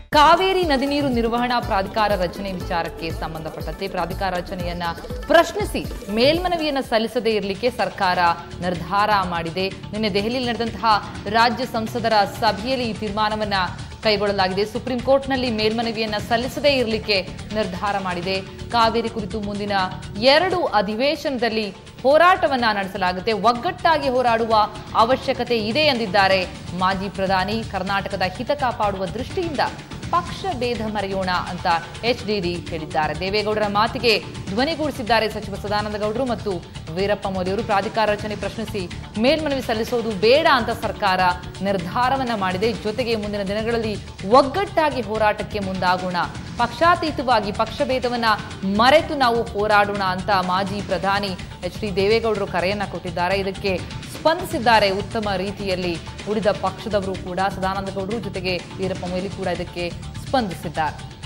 ಕಾವೇರಿ ನದಿ ನೀರು ನಿರ್ವಹಣಾ ಪ್ರಾಧಿಕಾರ ರಚನೆ ವಿಚಾರಕ್ಕೆ ಸಂಬಂಧಪಟ್ಟಂತೆ ಪ್ರಾಧಿಕಾರ ರಚನೆಯನ್ನ ಪ್ರಶ್ನಿಸಿ ಮೇಲ್ಮನವಿಯನ್ನ ಸಲ್ಲಿಸದೇ ಇರಲಿಕ್ಕೆ ಸರ್ಕಾರ ನಿರ್ಧಾರ ಮಾಡಿದೆ ನಿನ್ನೆ ದೆಹಲಿಯಲ್ಲಿ ನಡೆದಂತಹ ರಾಜ್ಯ ಸಂಸದರ ಸಭೆಯಲ್ಲಿ ಈ ತೀರ್ಮಾನವನ್ನ ಕೈಗೊಳ್ಳಲಾಗಿದೆ ಸುಪ್ರೀಂ ಕೋರ್ಟ್ನಲ್ಲಿ ಮೇಲ್ಮನವಿಯನ್ನ ಸಲ್ಲಿಸದೇ ಇರಲಿಕ್ಕೆ ನಿರ್ಧಾರ ಮಾಡಿದೆ ಕಾವೇರಿ ಕುರಿತು ಮುಂದಿನ ಎರಡು ಅಧಿವೇಶನದಲ್ಲಿ ಹೋರಾಟವನ್ನ ನಡೆಸಲಾಗುತ್ತೆ ಒಗ್ಗಟ್ಟಾಗಿ ಹೋರಾಡುವ ಅವಶ್ಯಕತೆ ಇದೆ ಎಂದಿದ್ದಾರೆ ಮಾಜಿ ಪ್ರಧಾನಿ ಕರ್ನಾಟಕದ ಹಿತ ಕಾಪಾಡುವ ದೃಷ್ಟಿಯಿಂದ ಪಕ್ಷ ಭೇದ ಮರೆಯೋಣ ಅಂತ ಎಚ್ ಡಿ ಹೇಳಿದ್ದಾರೆ ದೇವೇಗೌಡರ ಮಾತಿಗೆ ಧ್ವನಿಗೂಡಿಸಿದ್ದಾರೆ ಸಚಿವ ಸದಾನಂದ ಗೌಡರು ಮತ್ತು ವೀರಪ್ಪ ಮೊಯ್ಲಿಯವರು ಪ್ರಾಧಿಕಾರ ರಚನೆ ಪ್ರಶ್ನಿಸಿ ಮೇಲ್ಮನವಿ ಸಲ್ಲಿಸೋದು ಬೇಡ ಅಂತ ಸರ್ಕಾರ ನಿರ್ಧಾರವನ್ನ ಮಾಡಿದೆ ಜೊತೆಗೆ ಮುಂದಿನ ದಿನಗಳಲ್ಲಿ ಒಗ್ಗಟ್ಟಾಗಿ ಹೋರಾಟಕ್ಕೆ ಮುಂದಾಗೋಣ ಪಕ್ಷಾತೀತವಾಗಿ ಪಕ್ಷಭೇದವನ್ನ ಮರೆತು ನಾವು ಹೋರಾಡೋಣ ಅಂತ ಮಾಜಿ ಪ್ರಧಾನಿ ಎಚ್ ಡಿ ದೇವೇಗೌಡರು ಕರೆಯನ್ನ ಕೊಟ್ಟಿದ್ದಾರೆ ಇದಕ್ಕೆ ಸ್ಪಂದಿಸಿದ್ದಾರೆ ಉತ್ತಮ ರೀತಿಯಲ್ಲಿ ಉಳಿದ ಪಕ್ಷದವರು ಕೂಡ ಸದಾನಂದ ಗೌಡರು ಜೊತೆಗೆ ವೀರಪ್ಪ ಮೊಯ್ಲಿ ಕೂಡ ಇದಕ್ಕೆ ಸ್ಪಂದಿಸಿದ್ದಾರೆ